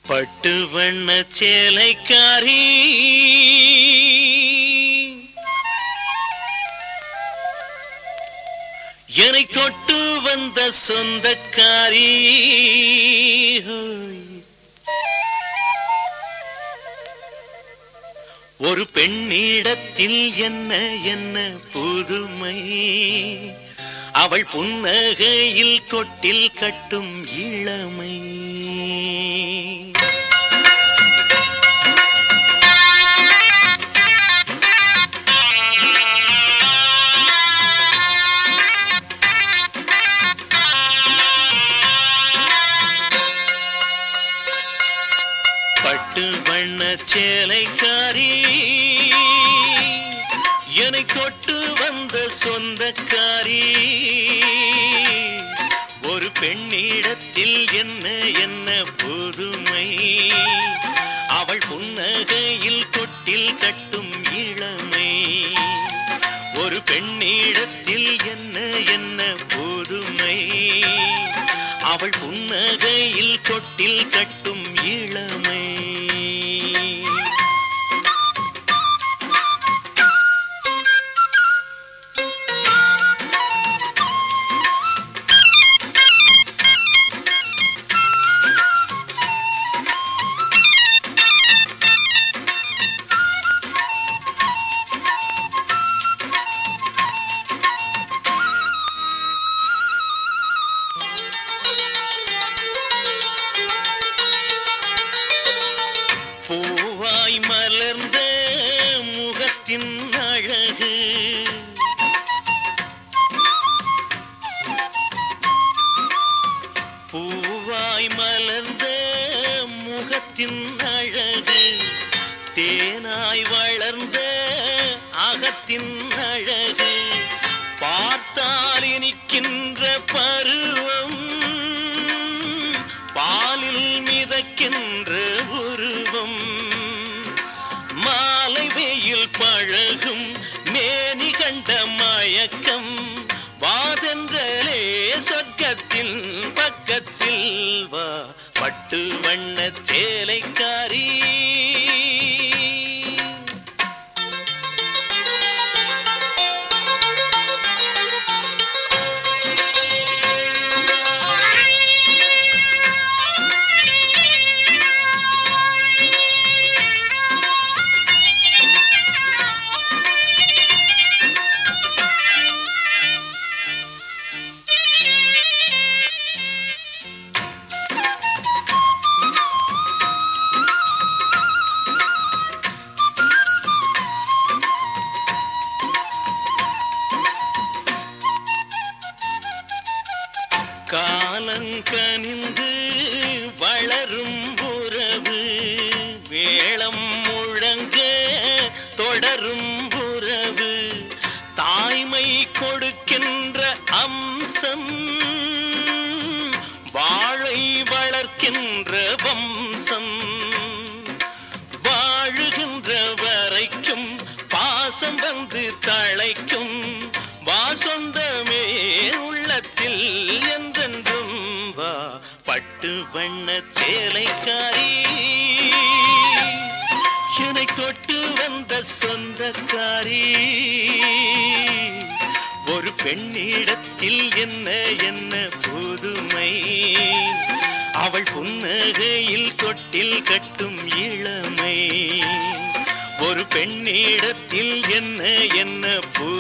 பட்டு வண்ண சேலைக்காரி என்னை தொட்டு வந்த சொந்தக்காரி ஹோய். ஒரு பெண்ணிடத்தில் என்ன என்ன புதுமை அவள் புன்னகையில் தொட்டில் கட்டும் இளமை பட்டு வண்ண சேலைக்காரி என்னை தொட்டு வந்த சொந்தக்காரி ஒரு பெண்ணிடத்தில் என்ன என்ன புதுமை அவள் புன்னகையில் தொட்டில் கட்டும் இளமை ஒரு பெண்ணிடத்தில் என்ன என்ன புதுமை அவள் புன்னகையில் தொட்டில் கட்டும் இளமை பூவாய் மலர்ந்த முகத்தின் அழகு பூவாய் மலர்ந்த முகத்தின் அழகு தேனாய் வளர்ந்த அகத்தின் அழகு பார்த்தால் இனிக்கின்ற பருவம் பாலில் மிதக்கின்ற உருவம் மாலை வெயில் பழகும் மேனி கண்ட மயக்கம் வாதங்களே சொர்க்கத்தின் பக்கத்தில் வா பட்டு வண்ண சேலைக்காரி காலங்கனிந்து வளரும் உறவு வேளம் முழங்க தொடரும் உறவு தாய்மை கொடுக்கின்ற அம்சம் வாழை வளர்க்கின்ற வம்சம் வாழுகின்ற வரைக்கும் பாசம் வந்து தழைக்கும் வா சொந்தமே உள்ளத்தில் என்றென்றும் வா பட்டு வண்ண சேலைக்காரி என்னை தொட்டு வந்த சொந்தக்காரி ஒரு பெண்ணிடத்தில் என்ன என்ன புதுமை அவள் புன்னகையில் தொட்டில் கட்டும் இளமை ஒரு பெண்ணிடத்தில் என்ன என்ன புதுமை